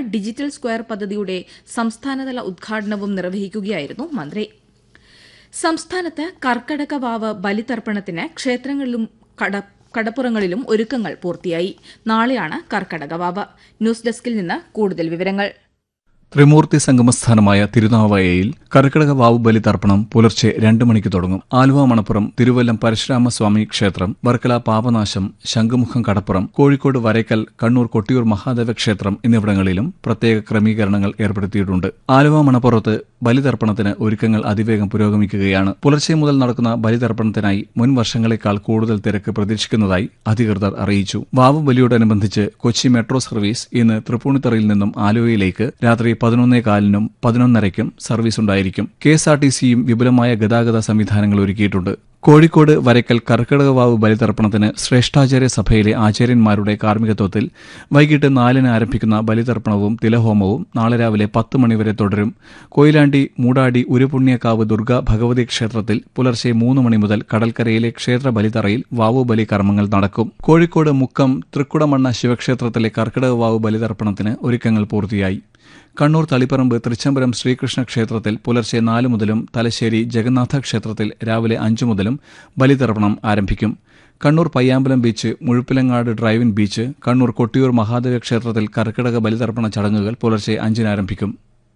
digital square പദ്ധതിയുടെ സംസ്ഥാനതല ഉദ്ഘാടനവും നിർവഹിക്കുകയായിരുന്നു മന്ത്രി സംസ്ഥാനത്ത് കർക്കടക വാവ് ബലിതർപ്പണത്തിന് ക്ഷേത്രങ്ങളിലും കട കടപ്പുറങ്ങളിലും ഒരുക്കങ്ങൾ പൂർത്തിയായി നാളെയാണ് കർക്കടക വാവ് ന്യൂസ് ഡെസ്കിൽ നിന്ന് കൂടുതൽ വിവരങ്ങൾ ത്രിമൂർത്തി സംഗമസ്ഥാനമായ തിരുനാവായയിൽ കർക്കിടക വാവ് ബലി തർപ്പണം പുലർച്ചെ രണ്ട് മണിക്ക് തുടങ്ങും ആലുവ മണപ്പുറം തിരുവല്ലം പരശുരാമസ്വാമി ക്ഷേത്രം വർക്കല പാപനാശം ശംഖുമുഖം കടപ്പുറം കോഴിക്കോട് വരയ്ക്കൽ കണ്ണൂർ കൊട്ടിയൂർ മഹാദേവ ക്ഷേത്രം എന്നിവിടങ്ങളിലും പ്രത്യേക ക്രമീകരണങ്ങൾ ഏർപ്പെടുത്തിയിട്ടുണ്ട് ആലുവ മണപ്പുറത്ത് ബലിതർപ്പണത്തിന് ഒരുക്കങ്ങൾ അതിവേഗം പുരോഗമിക്കുകയാണ് പുലർച്ചെ മുതൽ നടക്കുന്ന ബലിതർപ്പണത്തിനായി മുൻ വർഷങ്ങളെക്കാൾ കൂടുതൽ തിരക്ക് പ്രതീക്ഷിക്കുന്നതായി അധികൃതർ അറിയിച്ചു വാവ് ബലിയോടനുബന്ധിച്ച് കൊച്ചി മെട്രോ സർവീസ് ഇന്ന് തൃപ്പൂണിത്തറയിൽ നിന്നും ആലുവയിലേക്ക് രാത്രി പതിനൊന്നേ കാലിനും പതിനൊന്നരയ്ക്കും സർവീസ് ഉണ്ടായിരിക്കും കെ എസ് ആർ ടി സിയും വിപുലമായ ഗതാഗത സംവിധാനങ്ങൾ ഒരുക്കിയിട്ടുണ്ട് കോഴിക്കോട് വരയ്ക്കൽ കർക്കിടകവാവ് ബലിതർപ്പണത്തിന് ശ്രേഷ്ഠാചാര്യ സഭയിലെ ആചാര്യന്മാരുടെ കാർമ്മികത്വത്തിൽ വൈകിട്ട് നാലിന് ആരംഭിക്കുന്ന ബലിതർപ്പണവും തിലഹോമവും നാളെ രാവിലെ പത്ത് മണിവരെ തുടരും കൊയിലാണ്ടി മൂടാടി ഉരുപുണ്യക്കാവ് ദുർഗ ഭഗവതി ക്ഷേത്രത്തിൽ പുലർച്ചെ മൂന്ന് മണി മുതൽ കടൽക്കരയിലെ ക്ഷേത്ര ബലിതറയിൽ വാവു ബലി കർമ്മങ്ങൾ നടക്കും കോഴിക്കോട് മുക്കം തൃക്കുടമണ്ണ ശിവക്ഷേത്രത്തിലെ കർക്കിടകവാവ് ബലിതർപ്പണത്തിന് ഒരുക്കങ്ങൾ പൂർത്തിയായി കണ്ണൂർ തളിപ്പറമ്പ് തൃച്ചംബരം ശ്രീകൃഷ്ണ ക്ഷേത്രത്തിൽ പുലർച്ചെ നാല് മുതലും തലശ്ശേരി ജഗന്നാഥ ക്ഷേത്രത്തിൽ രാവിലെ അഞ്ചു മുതലും ബലിതർപ്പണം ആരംഭിക്കും Kannur Payyambalam beach Muzhuppilangad drive in beach Kannur Kottiyoor Mahadeva ക്ഷേത്രത്തിൽ കർക്കിടക ബലിതർപ്പണ ചടങ്ങുകൾ പുലർച്ചെ അഞ്ചിന് ആരംഭിക്കും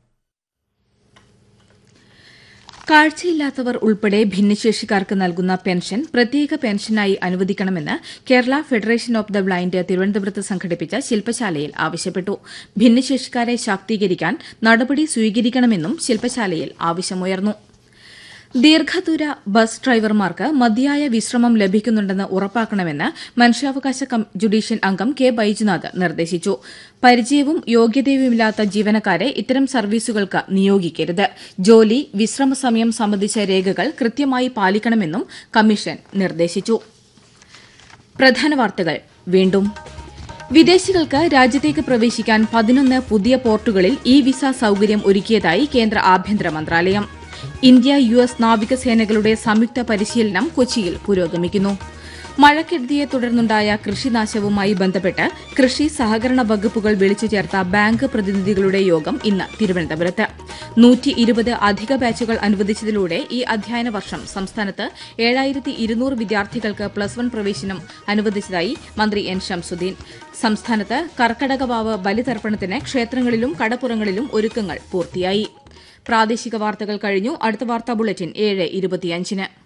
കാഴ്ചയില്ലാത്തവർ ഉൾപ്പെടെ ഭിന്നശേഷിക്കാർക്ക് നൽകുന്ന പെൻഷൻ പ്രത്യേക പെൻഷനായി അനുവദിക്കണമെന്ന് Kerala federation of the blind തിരുവനന്തപുരത്ത് സംഘടിപ്പിച്ച ശില്പശാലയിൽ ആവശ്യപ്പെട്ടു ഭിന്നശേഷിക്കാരെ ശാക്തീകരിക്കാൻ നടപടി സ്വീകരിക്കണമെന്നും ശില്പശാലയിൽ ആവശ്യമുയർന്നു ദീർഘദൂര ബസ് ഡ്രൈവർമാർക്ക് മതിയായ വിശ്രമം ലഭിക്കുന്നുണ്ടെന്ന് ഉറപ്പാക്കണമെന്ന് മനുഷ്യാവകാശ ജുഡീഷ്യൽ അംഗം കെ ബൈജുനാഥ് നിർദ്ദേശിച്ചു പരിചയവും യോഗ്യതയുമില്ലാത്ത ജീവനക്കാരെ ഇത്തരം സർവീസുകൾക്ക് നിയോഗിക്കരുത് ജോലി വിശ്രമ സമയം സംബന്ധിച്ച രേഖകൾ കൃത്യമായി പാലിക്കണമെന്നും കമ്മീഷൻ നിർദ്ദേശിച്ചു പ്രധാന വാർത്തകൾ വീണ്ടും വിദേശികൾക്ക് രാജ്യത്തേക്ക് പ്രവേശിക്കാൻ പതിനൊന്ന് പുതിയ പോർട്ടുകളിൽ ഇ വിസ സൌകര്യം ഒരുക്കിയതായി കേന്ദ്ര ആഭ്യന്തര മന്ത്രാലയം ഇന്ത്യ യു എസ് നാവികസേനകളുടെ സംയുക്ത പരിശീലനം കൊച്ചിയിൽ പുരോഗമിക്കുന്നു മഴക്കെടുതിയെ തുടർന്നുണ്ടായ കൃഷിനാശവുമായി ബന്ധപ്പെട്ട് കൃഷി സഹകരണ വകുപ്പുകൾ വിളിച്ചു ചേർത്ത ബാങ്ക് പ്രതിനിധികളുടെ യോഗം ഇന്ന് തിരുവനന്തപുരത്ത് നൂറ്റി ഇരുപത് അധിക ബാച്ചുകൾ അനുവദിച്ചതിലൂടെ ഈ അധ്യയന വർഷം സംസ്ഥാനത്ത് ഏഴായിരത്തി ഇരുന്നൂറ് വിദ്യാർത്ഥികൾക്ക് പ്ലസ് വൺ പ്രവേശനം അനുവദിച്ചതായി മന്ത്രി എൻ ഷംസുദ്ദീൻ സംസ്ഥാനത്ത് കർക്കടകവാവ് ബലിതർപ്പണത്തിന് ക്ഷേത്രങ്ങളിലും കടപ്പുറങ്ങളിലും ഒരുക്കങ്ങൾ പൂർത്തിയായി പ്രാദേശിക വാർത്തകൾ കഴിഞ്ഞു അടുത്ത വാർത്താ ബുള്ളറ്റിൻ ഏഴ് ഇരുപത്തിയഞ്ചിന്